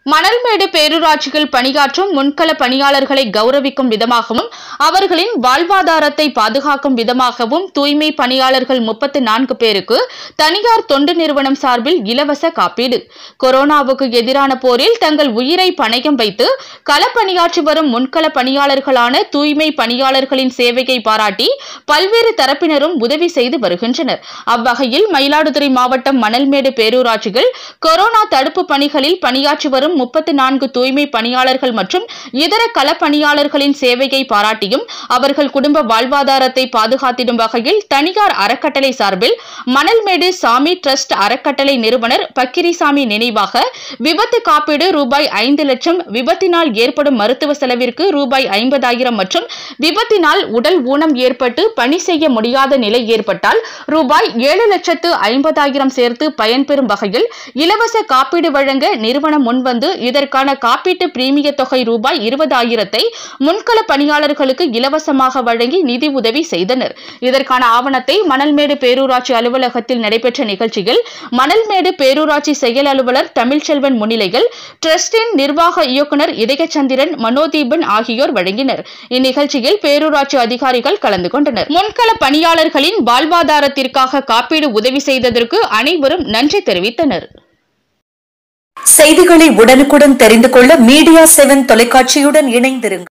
மணல்மேடு பேரூராட்சியில் பணியாற்றும் முன்கள பணியாளர்களை கௌரவிக்கும் விதமாகவும் அவர்களின் வாழ்வாதாரத்தை பாதுகாக்கும் விதமாகவும் தூய்மை பணியாளர்கள் முப்பத்து நான்கு பேருக்கு தனியார் தொண்டு நிறுவனம் சார்பில் இலவச காப்பீடு கொரோனாவுக்கு எதிரான போரில் தங்கள் உயிரை பணயம் வைத்து களப்பணியாற்றி வரும் முன்கள பணியாளர்களான தூய்மை பணியாளர்களின் சேவையை பாராட்டி பல்வேறு தரப்பினரும் உதவி செய்து வருகின்றனர் அவ்வகையில் மயிலாடுதுறை மாவட்டம் மணல்மேடு பேரூராட்சியில் கொரோனா தடுப்பு பணிகளில் பணியாற்றி வரும் முப்பத்தி நான்கு தூய்மை பணியாளர்கள் மற்றும் இதர களப்பணியாளர்களின் சேவையை பாராட்டியும் அவர்கள் குடும்ப வாழ்வாதாரத்தை பாதுகாத்திடும் வகையில் தனியார் அறக்கட்டளை சார்பில் மணல்மேடு சாமி டிரஸ்ட் அறக்கட்டளை நிறுவனர் பக்கிரிசாமி நினைவாக விபத்து காப்பீடு ரூபாய் ஐந்து லட்சம் விபத்தினால் ஏற்படும் மருத்துவ செலவிற்கு ரூபாய் ஐம்பதாயிரம் மற்றும் விபத்தினால் உடல் ஊனம் ஏற்பட்டு பணி செய்ய முடியாத நிலை ஏற்பட்டால் ரூபாய் ஏழு லட்சத்து ஐம்பதாயிரம் சேர்த்து பயன்பெறும் வகையில் இலவச காப்பீடு வழங்க நிறுவனம் முன்வந்து இதற்கான காப்பீட்டு பிரீமிய தொகை ரூபாய் இருபதாயிரத்தை முன்கள பணியாளர்களுக்கு இலவசமாக வழங்கி நிதி உதவி செய்தனர் இதற்கான ஆவணத்தை மணல்மேடு பேரூராட்சி அலுவலகத்தில் நடைபெற்ற நிகழ்ச்சியில் மணல்மேடு பேரூராட்சி செயல் அலுவலர் தமிழ்ச்செல்வன் முன்னிலையில் டிரஸ்டின் நிர்வாக இயக்குநர் இதயச்சந்திரன் மனோதீபன் ஆகியோர் வழங்கினர் இந்நிகழ்ச்சியில் பேரூராட்சி அதிகாரிகள் கலந்து கொண்டனர் முன்கள பணியாளர்களின் வாழ்வாதாரத்திற்காக காப்பீடு உதவி செய்ததற்கு அனைவரும் நன்றி தெரிவித்தனர் செய்திகளை உடனுக்குடன் தெரிந்து கொள்ள மீடியா செவன் தொலைக்காட்சியுடன் இணைந்திருங்கள்